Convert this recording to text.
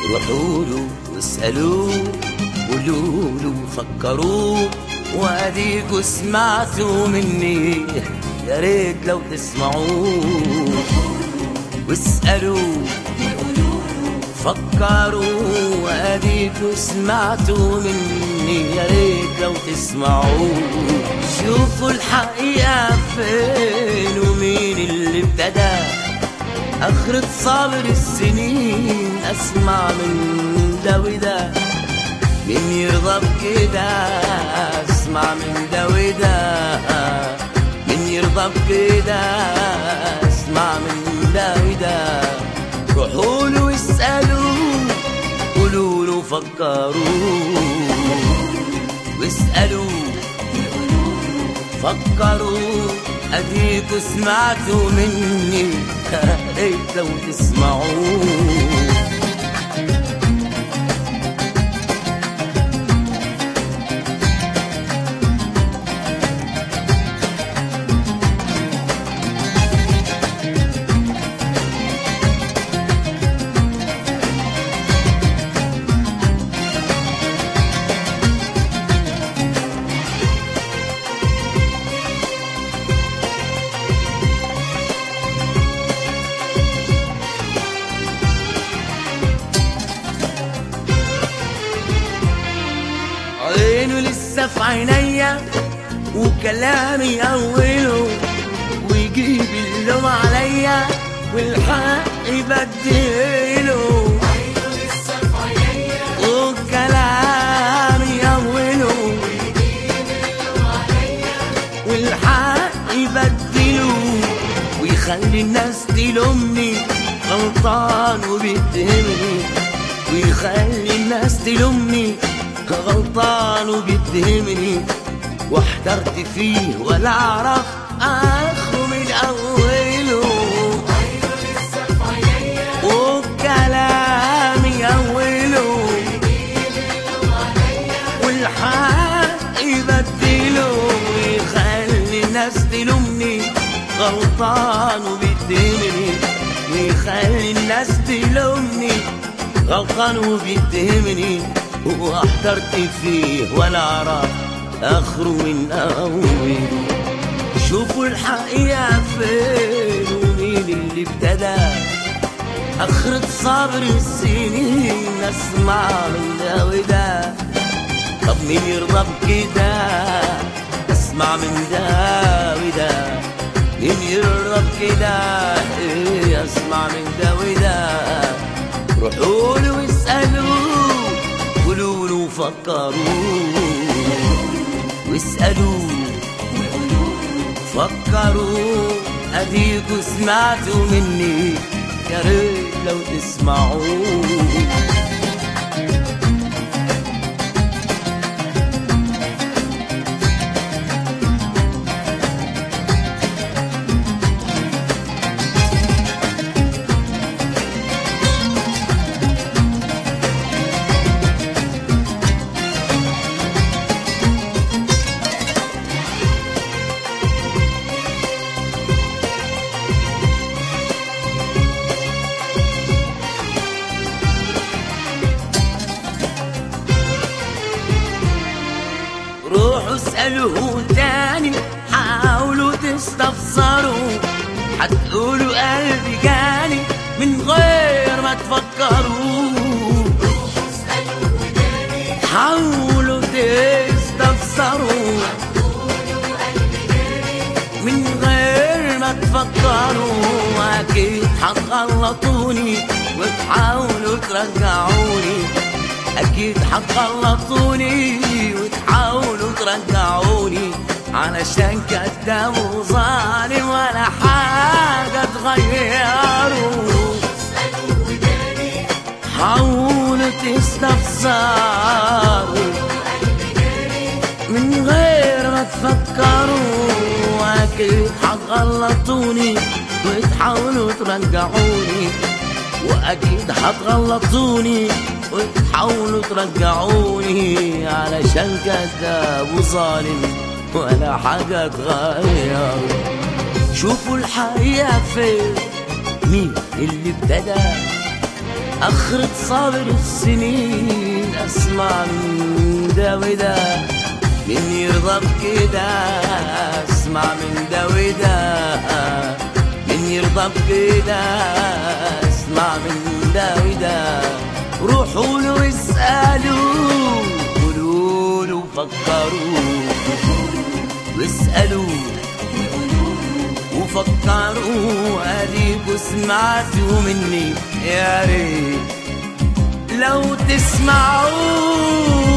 روحوا له واسألوه قولوا له فكروه واديكوا سمعتوا مني يا ريت لو تسمعوه واسألوه فكروا واديكوا سمعتوا مني يا ريت لو تسمعوه شوفوا الحقيقة فين ومين اللي ابتدى آخرة صابر السنين أسمع من ده وده مين يرضى بكده أسمع من ده وده مين يرضى بكده أسمع من ده وده روحوا له واسألوه قولوا له فكروا واسألوا فكروا أديكوا سمعتوا مني يا ريت لو تسمعوه عينه لسه في عينيا وكلامي أوله ويجيب اللوم عليا والحق يبدله وكلامي أوله والحق يبدله ويخلي الناس تلومني غلطان وبيتهمني ويخلي الناس تلومني غلطان وبيتهمني واحترت فيه ولا اعرف اخره من اوله وكلامي اوله والحق يبدله ويخلي الناس تلومني غلطان وبيتهمني ويخلي الناس تلومني غلطان وبيتهمني واحترت فيه ولا اعرف اخره من اول شوفوا الحقيقة فين ومين اللي ابتدى اخرة صبر السنين اسمع من ده وده طب مين يرضى بكده اسمع من ده وده مين يرضى بكده ايه اسمع من ده وده روحوا له واسألوه قولوا له فكروا واسألوا فكروا أديكوا سمعتوا مني يا ريت لو تسمعوا روحوا اسألوه تاني حاولوا تستفسروا هتقولوا قلبي جاني من غير ما تفكروا حاولوا تستفسروا من غير ما تفكروا اكيد هتغلطوني وتحاولوا ترجعوني اكيد هتغلطوني وتحاولوا ترجعوني علشان كداب وظالم ولا حاجة تغيروا حاولوا تستفسروا من غير ما تفكروا اكيد هتغلطوني وتحاولوا ترجعوني واكيد هتغلطوني وتحاولوا ترجعوني علشان كذاب وظالم ولا حاجة تغير شوفوا الحقيقة فين مين اللي ابتدى أخرة صابر السنين أسمع من ده وده مين يرضى بكده أسمع من ده وده مين يرضى بكده أسمع من ده وده روحوا له اسألوا قولوا له فكروا واسألوا وفكروا اديكوا سمعتوا مني يا ريت لو تسمعوا